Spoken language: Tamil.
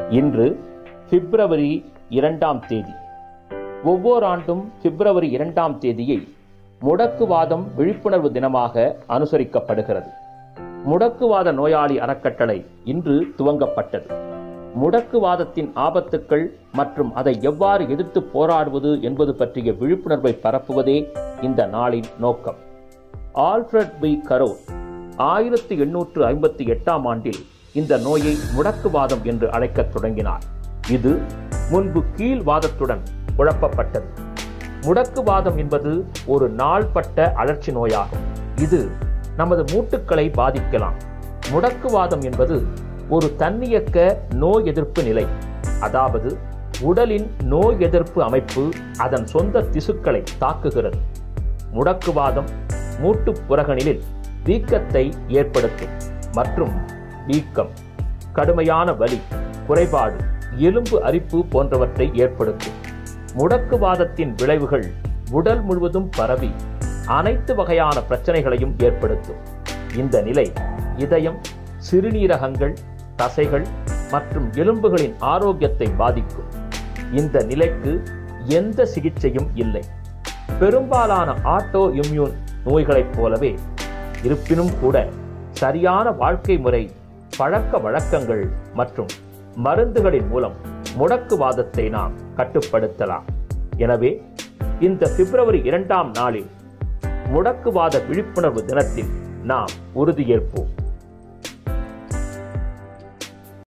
இன்று பிப்ரவரி இரண்டாம் தேதி ஒவ்வொரு ஆண்டும் பிப்ரவரி இரண்டாம் தேதியை முடக்குவாதம் விழிப்புணர்வு தினமாக அனுசரிக்கப்படுகிறது முடக்குவாத நோயாளி அறக்கட்டளை இன்று துவங்கப்பட்டது முடக்குவாதத்தின் ஆபத்துக்கள் மற்றும் அதை எவ்வாறு எதிர்த்து போராடுவது என்பது பற்றிய விழிப்புணர்வை பரப்புவதே இந்த நாளின் நோக்கம் ஆல்ஃபிரட் பி கரோ ஆயிரத்தி எண்ணூற்று ஐம்பத்தி எட்டாம் ஆண்டில் இந்த நோயை முடக்குவாதம் என்று அழைக்கத் தொடங்கினார் இது முன்பு கீழ்வாதத்துடன் குழப்பப்பட்டது முடக்குவாதம் என்பது ஒரு நாள்பட்ட அழற்சி நோயாகும் இது நமது மூட்டுக்களை பாதிக்கலாம் முடக்குவாதம் என்பது ஒரு தன்னியக்க நோய் எதிர்ப்பு நிலை அதாவது உடலின் நோய் எதிர்ப்பு அமைப்பு அதன் சொந்த திசுக்களை தாக்குகிறது முடக்குவாதம் மூட்டுப் புறகணிலில் வீக்கத்தை ஏற்படுத்தும் மற்றும் வீக்கம் கடுமையான வலி குறைபாடு எலும்பு அரிப்பு போன்றவற்றை ஏற்படுத்தும் முடக்குவாதத்தின் விளைவுகள் உடல் முழுவதும் பரவி அனைத்து வகையான பிரச்சனைகளையும் ஏற்படுத்தும் இந்த நிலை இதயம் சிறுநீரகங்கள் தசைகள் மற்றும் எலும்புகளின் ஆரோக்கியத்தை பாதிக்கும் இந்த நிலைக்கு எந்த சிகிச்சையும் இல்லை பெரும்பாலான ஆட்டோ இம்யூன் நோய்களைப் போலவே இருப்பினும் கூட சரியான வாழ்க்கை முறை பழக்க வழக்கங்கள் மற்றும் மருந்துகளின் மூலம் முடக்குவாதத்தை நாம் கட்டுப்படுத்தலாம் எனவே இந்த பிப்ரவரி இரண்டாம் நாளில் முடக்குவாத விழிப்புணர்வு தினத்தில் நாம் உறுதியேற்போம்